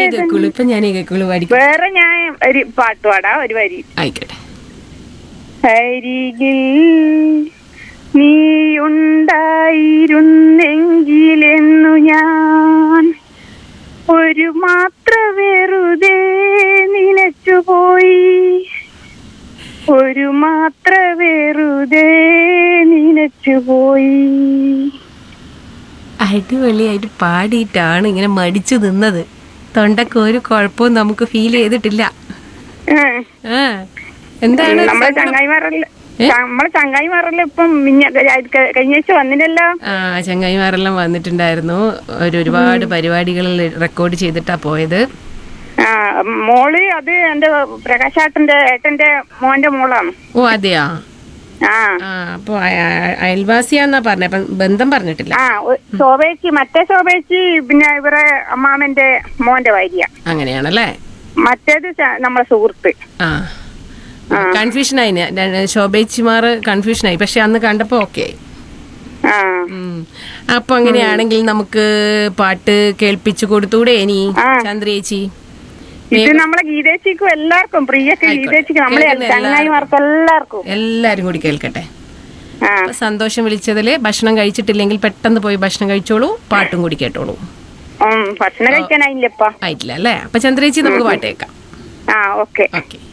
കേൾക്കുള്ളൂ ഇപ്പൊ ഞാനേ കേൾക്കുള്ളൂ പഠിക്കും വേറെ ഞാൻ ഒരു പാട്ട് പാടാ ഒരു വരി ആയിക്കോട്ടെ അരികിൽ നീയുണ്ടായിരുന്നെങ്കിലെന്നു ഞാൻ ഒരു മാത്ര വെറുതെ നിനച്ചുപോയി ഒരു മാത്ര വെറുതെ നിനച്ചുപോയി അടിപൊളിയായിട്ട് പാടിയിട്ടാണ് ഇങ്ങനെ മടിച്ചു നിന്നത് തൊണ്ടക്ക് ഒരു കുഴപ്പവും നമുക്ക് ഫീൽ ചെയ്തിട്ടില്ല ഉം. ആ എന്താണ് നമ്മളെ സങ്കടം? ചങ്ങായിമാരല്ല നമ്മളെ ചങ്ങായിമാരല്ല ഇപ്പം മിഞ്ഞ കഴിഞ്ഞ ആഴ്ച വന്നില്ലല്ലോ ആ ചങ്ങായിമാരെല്ലാം വന്നിട്ടുണ്ടായിരുന്നു ഒരു ഒരുപാട് പരിപാടികളിൽ റെക്കോർഡ് ചെയ്തിട്ടാ പോയത് ആ മോള് അത് എന്റെ പ്രകാശാട്ടന്റെ ഏട്ടന്റെ മോന്റെ മോളാണ് ഓ അതെയാ ആ ആ അപ്പൊ അയ- അയ- അയൽവാസിയാന്നാ പറഞ്ഞ അപ്പം ബന്ധം പറഞ്ഞിട്ടില്ല ആ ഒ- ശോഭേച്ചി മറ്റേ ശോഭേച്ചി പിന്നെ ഇവരെ അമ്മാമന്റെ മോന്റെ ഭാര്യ അങ്ങനെയാണല്ലേ മറ്റേത് ച- നമ്മളെ സുഹൃത്ത് ആ കൺഫ്യൂഷൻ ആയി ശോഭേച്ചിമാർ കൺഫ്യൂഷൻ ആയി പക്ഷെ അന്ന് കണ്ടപ്പോ ഓക്കെ ആ അപ്പൊ അങ്ങനെയാണെങ്കിൽ നമുക്ക് പാട്ട് കേൾപ്പിച്ചു കൊടുത്തൂടെ ഇനി ആ. ചന്ദ്രേച്ചി ഇത് നമ്മളെ ഗീതേച്ചിക്കും എല്ലാവർക്കും പ്രിയക്ക് ആയിക്കോട്ടെ. ഗീതേച്ചിക്കും നമ്മളെ കേൾക്കുന്ന ചങ്ങായിമാർക്കും എല്ലാവർക്കും എല്ലാരും കൂടി കേൾക്കട്ടെ ആ അപ്പൊ സന്തോഷം വിളിച്ചതില് ഭക്ഷണം കഴിച്ചിട്ടില്ലെങ്കിൽ പെട്ടെന്ന് പോയി ഭക്ഷണം കഴിച്ചോളൂ പാട്ടും കൂടി കേട്ടോളൂ ഉം ഭക്ഷണം കഴിക്കാനായില്ലപ്പാ ആയിട്ടില്ല അല്ലേ അപ്പൊ ചന്ദ്രേച്ചി നമുക്ക് പാട്ട് കേൾക്കാം ആ ഓക്കെ ഓക്കെ